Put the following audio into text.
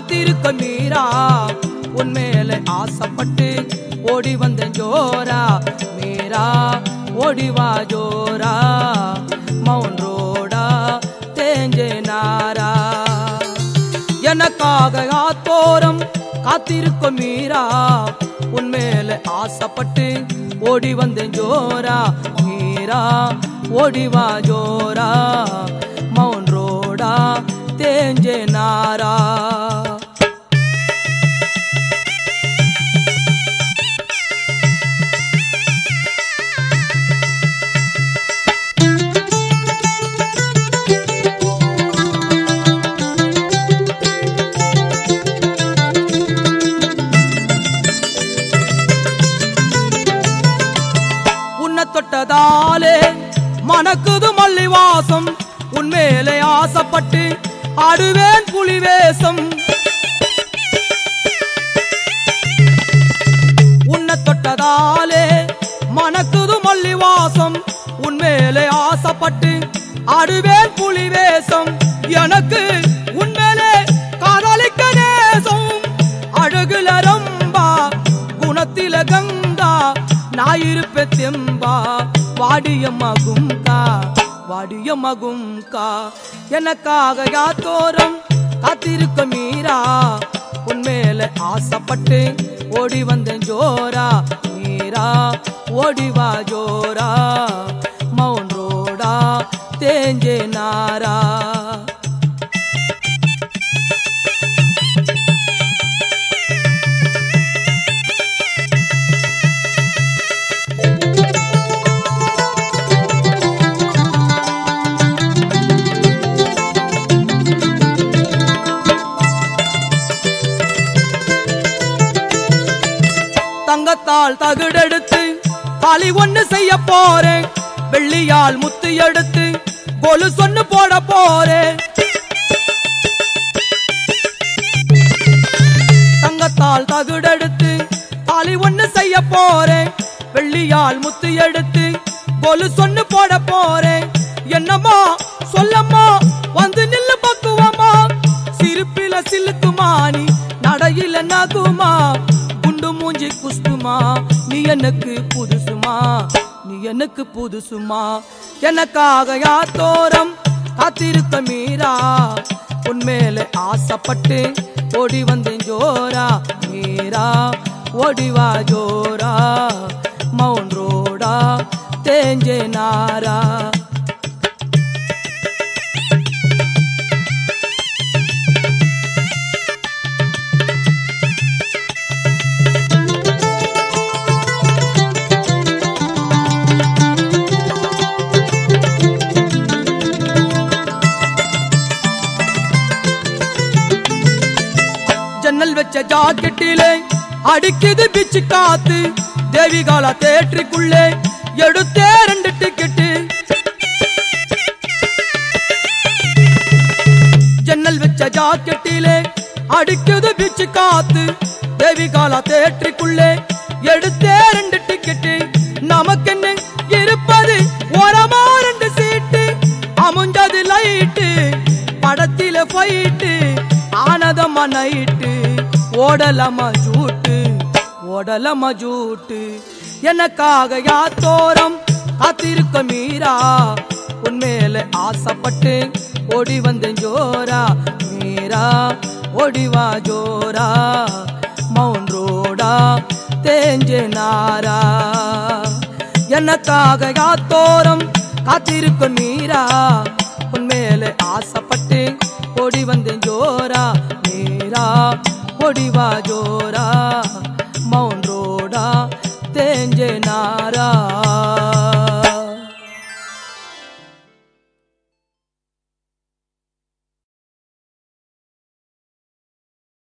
காத்திருக்க மீரா உன் மேல ஆசைப்பட்டு ஓடி வந்தேன் ஜோரா மீரா ஓடிவா ஜோரா மவுன் ரோடா தேஞ்சே நாரா எனக்காக ஆத்தோரம் காத்திருக்கும் மீரா உன் மேல ஆசைப்பட்டு ஓடி வந்தேன் ஜோரா மீரா ஓடிவா ஜோரா மவுன் ரோடா தேஞ்சே நாரா உன்னை தொட்டதாலே மணக்குது மல்லி வாசம் உன் மேலே ஆசைப்பட்டு ஆடுவேன் புலி வேஷம் உன்னை தொட்டதாலே மணக்குது மல்லி வாசம் உன் மேலே ஆசைப்பட்டு ஆடுவேன் புலி வேஷம் எனக்கு உன் மேலே காதலிக்க நேசம் அழகுல ரம்பா குணத்தில கங்கா நான் இருப்பேன் தெம்பா வாடிய மகும்கா வாடிய மகும்கா எனக்காக யாத்தோரம் காத்திருக்க மீரா உன் மேல ஆசைப்பட்டு ஓடி வந்தேன் ஜோரா மீரா ஓடிவா ஜோரா மவுன் ரோடா தேஞ்சே நாரா தங்கத்தால் தகுடெடுத்து களி ஒண்ணு செய்ய போறேன் வெள்ளியால் முத்து எடுத்து கொலு சொன்னு போட போறேன் தங்கத்தால் தகுடெடுத்து களி ஒண்ணு செய்ய போறேன் வெள்ளியால் முத்து எடுத்து கொலு சொன்னு போட போறேன் என்னம்மா சொல்லம்மா வந்து நில்லு பக்குவமா சிரிப்பில சிலுக்குமா நீ நடையில நகுமா குண்டு மூஞ்சி குஸ்துமா நீ எனக்கு புதுசுமா நீ எனக்கு புதுசுமா எனக்காக யாத்தோரம் காத்திருக்க மீரா உன் மேல ஆசைப்பட்டு ஓடி வந்தேன் ஜோரா மீரா ஓடிவா ஜோரா மவுன் ரோடா தேஞ்சே நாரா ஜன்னல் வச்ச ஜாக்கெட்டிலே அடிக்குது பிச்சு காத்து தேவிகாலா தேட்டருக்குள்ளே எடுத்தே ரெண்டு டிக்கெட்டு ஜன்னல் வச்ச ஜாக்கெட்டிலே அடிக்குது பிச்சு காத்து தேவிகாலா தேட்டருக்குள்ளே எடுத்தே ரெண்டு டிக்கெட்டு நமக்கென்ன இருப்பது ஓரமா ரெண்டு சீட்டு அமுஞ்சது லைட்டு படத்தில ஃபைட்டு ஆனதம்மா நைட்டு ஓடலம்மா ஜூட்டு ஓடலம்மா ஜூட்டு எனக்காக யாத்தோரம் காத்திருக்க மீரா உன் மேல ஆசைப்பட்டு ஓடி வந்தேன் ஜோரா மீரா ஓடிவா ஜோரா மவுன் ரோடா தேஞ்சே நாரா எனக்காக யாத்தோரம் காத்திருக்க மீரா உன் மேல ஆசைப்பட்டு ஓடி வந்தேன் ஜோரா மீரா ஓடிவா ஜோரா